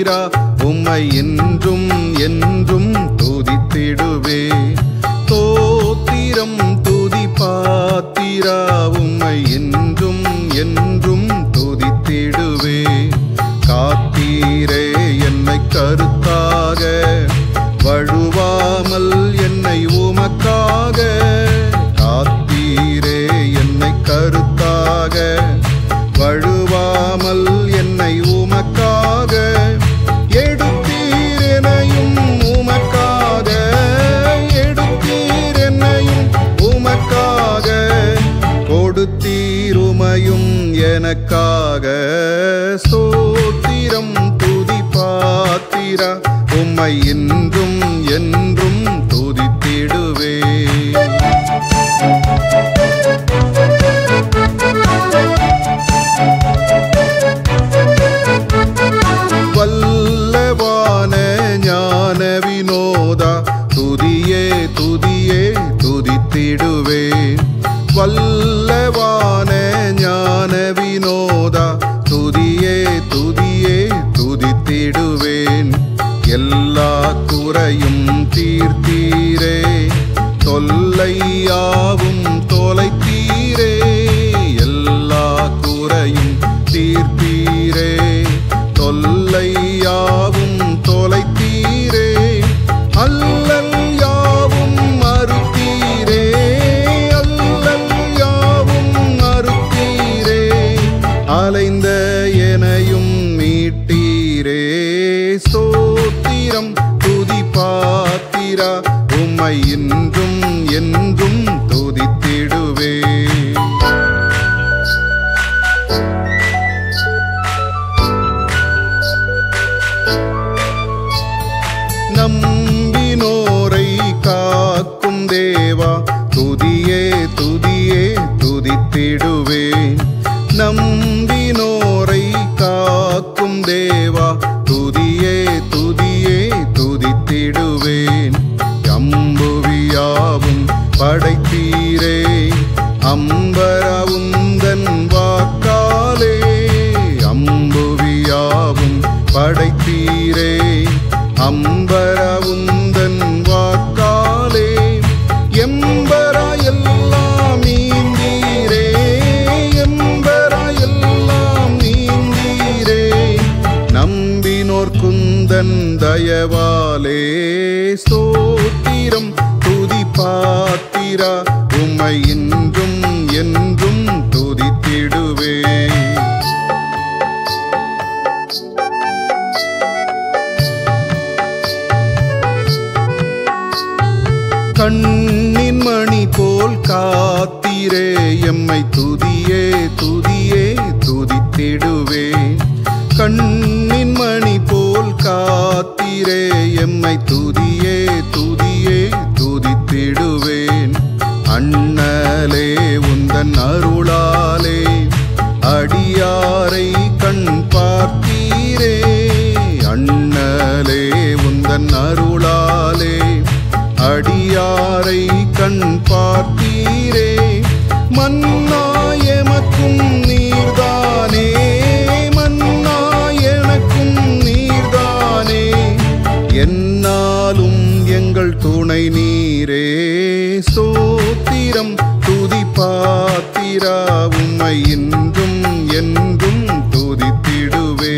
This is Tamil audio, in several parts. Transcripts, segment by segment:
பாத்திரா உம்மை என்றும் என்றும் துதித்திடுவே தோத்திரம் துதி பாத்திரா உம்மை என்றும் என்றும் துதித்திடுவே காத்தீரே என்னை கருத்தாக வழுவாமல் என்னை உமக்காக காத்தீரே என்னை கருத்தாக வழுவாமல் என்னை உமக்காக எடுத்தீர் என்னையும் உமக்காக எடுத்தீர் என்னையும் உமக்காக கொடுத்தீர் உமையும் எனக்காக ஸ்தோத்திரம் துதி பாத்திரா உம்மை என்றும் என்றும் துதித்திடுவே வல்லவான ஞான வினோதா துதியே துதியே துதித்திடுவேன் வல்லவான ஞான வினோதா துதியே துதியே துதித்திடுவேன் எல்லா குறையும் தீர்த்தீரே தொல்லையாவும் தொலைத்தீரே எல்லா குறையும் தீர்த்தீரே தொல்லையாவும் தொலைத்தீரே அல்லல் யாவும் மறுத்தீரே அல்லல் யாவும் மறுத்தீரே அலைந்த எனையும் மீட்டீரே ஸ்தோத்திரம் துதி பாத்திரா உம்மை என்றும் என்றும் துதித்திடுவே நம்பினோரை காக்கும் தேவா துதியே துதியே துதித்திடுவேன் நம்பினோரை காக்கும் தேவா துதியே துதியே துதித்திடுவேன் அம்புவியாவும் படைத்தீரே அம்பரவுந்தன் வாக்காலே அம்புவியாவும் படைத்தீரே அம்பரவுந்தன் வாக்காலே எம்பரா எல்லாம் நீந்தீரே எம்பரா எல்லாம் நீந்தீரே நம்பினோர் குந்தன் தயவாலே ஸ்தோத்திரம் துதி பாத்திரா உம்மை இன்றும் என்றும் துதித்திடுவே கண்ணின் மணி போல் காத்தீரே எம்மை துதியே துதியே துதித்திடுவேன் கண்ணின் மணி போல் காத்தீரே எம்மை துதியே துதியே துதித்திடுவேன் அண்ணலே உந்தன் அருளாலே அடியாரை கண் பார்த்தீரே அண்ணலே உந்தன் அருளாலே அடியாரை கண் பார்த்தீரே மன்னாயமக்கும் நீர்தானே மன்னா எனக்கும் நீர்தானே என்னாலும் எங்கள் துணை நீரே சோத்திரம் துதி பாத்திரா உம்மை இன்றும் என்றும் துதித்திடுவே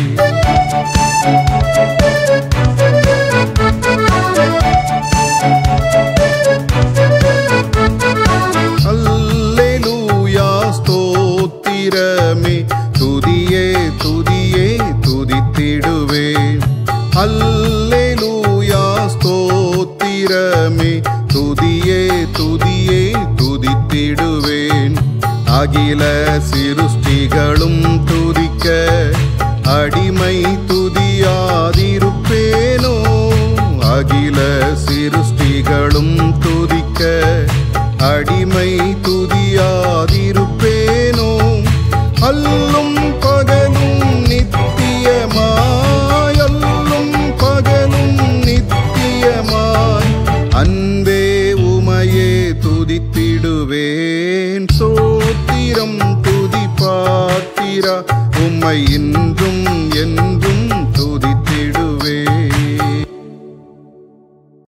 அல்லேலூயா ஸ்தோத்திரமே துதியே துதியே துதித்திடுவே அல்லேலூயா ஸ்தோத்திரமே துதியே துதியே துதித்திடுவேன் அகில சிருஷ்டிகளும் துதிக்க அடிமை துதியாதிருப்பேனோ அகில சிருஷ்டிகளும் துதிக்க அடிமை துதியாதிருப்பேனோ அல்லும் பகலும் நித்தியமாய் அல்லும் பகலும் நித்தியமாய் அன்பே உமையே துதித்திடுவேன் சோத்திரம் துதி பாத்திரா உம்மை இன்